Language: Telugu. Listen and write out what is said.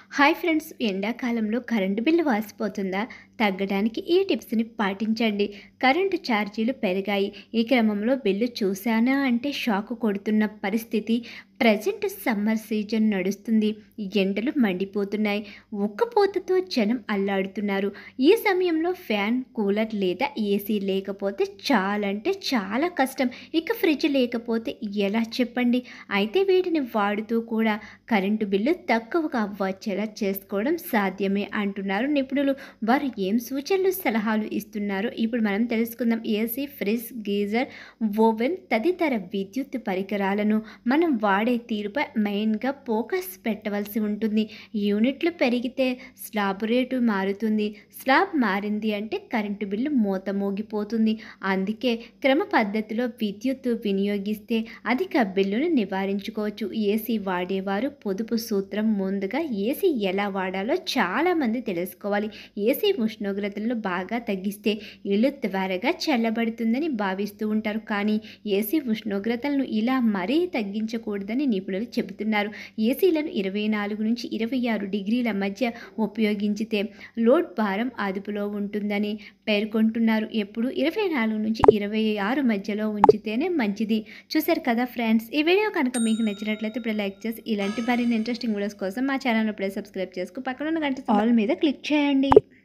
హాయ్ ఫ్రెండ్స్ ఎండాకాలంలో కరెంటు బిల్లు వాసిపోతుందా తగ్గడానికి ఈ టిప్స్ని పాటించండి కరెంటు ఛార్జీలు పెరిగాయి ఈ క్రమంలో బిల్లు చూశానా అంటే షాక్ కొడుతున్న పరిస్థితి ప్రజెంట్ సమ్మర్ సీజన్ నడుస్తుంది ఎండలు మండిపోతున్నాయి ఉక్కపోతతో జనం అల్లాడుతున్నారు ఈ సమయంలో ఫ్యాన్ కూలర్ లేదా ఏసీ లేకపోతే చాలా అంటే చాలా కష్టం ఇక ఫ్రిడ్జ్ లేకపోతే ఎలా చెప్పండి అయితే వీటిని వాడుతూ కూడా కరెంటు బిల్లు తక్కువగా వచ్చేలా చేసుకోవడం సాధ్యమే అంటున్నారు నిపుణులు వారు ఏం సూచనలు సలహాలు ఇస్తున్నారో ఇప్పుడు మనం తెలుసుకుందాం ఏసీ ఫ్రిడ్జ్ గీజర్ ఓవెన్ తదితర విద్యుత్ పరికరాలను మనం వాడే తీరుపై మెయిన్గా ఫోకస్ పెట్టవలసి ఉంటుంది యూనిట్లు పెరిగితే స్లాబ్ రేటు మారుతుంది స్లాబ్ మారింది అంటే కరెంటు బిల్లు మూత మోగిపోతుంది అందుకే క్రమ పద్ధతిలో విద్యుత్ వినియోగిస్తే అధిక బిల్లును నివారించుకోవచ్చు ఏసీ వాడేవారు పొదుపు సూత్రం ముందుగా ఏసీ ఎలా వాడాలో చాలామంది తెలుసుకోవాలి ఏసీ ఉష్ణోగ్రతలను బాగా తగ్గిస్తే ఇల్లు త్వరగా చల్లబడుతుందని భావిస్తూ ఉంటారు కానీ ఏసీ ఉష్ణోగ్రతలను ఇలా మరీ తగ్గించకూడదని నిపుణులు చెబుతున్నారు ఏసీలను ఇరవై నాలుగు నుంచి ఇరవై ఆరు డిగ్రీల మధ్య ఉపయోగించితే లోడ్ భారం అదుపులో ఉంటుందని పేర్కొంటున్నారు ఎప్పుడు ఇరవై నాలుగు నుంచి ఇరవై ఆరు మధ్యలో ఉంచితేనే మంచిది చూశారు కదా ఫ్రెండ్స్ ఈ వీడియో కనుక మీకు నచ్చినట్లయితే ఇప్పుడు లైక్ చేసి ఇలాంటి మరిన్ని ఇంట్రెస్టింగ్ వీడియోస్ కోసం మా ఛానల్ ఇప్పుడే సబ్స్క్రైబ్ చేసుకు పక్కన ఉన్న గంట ఆల్ మీద క్లిక్ చేయండి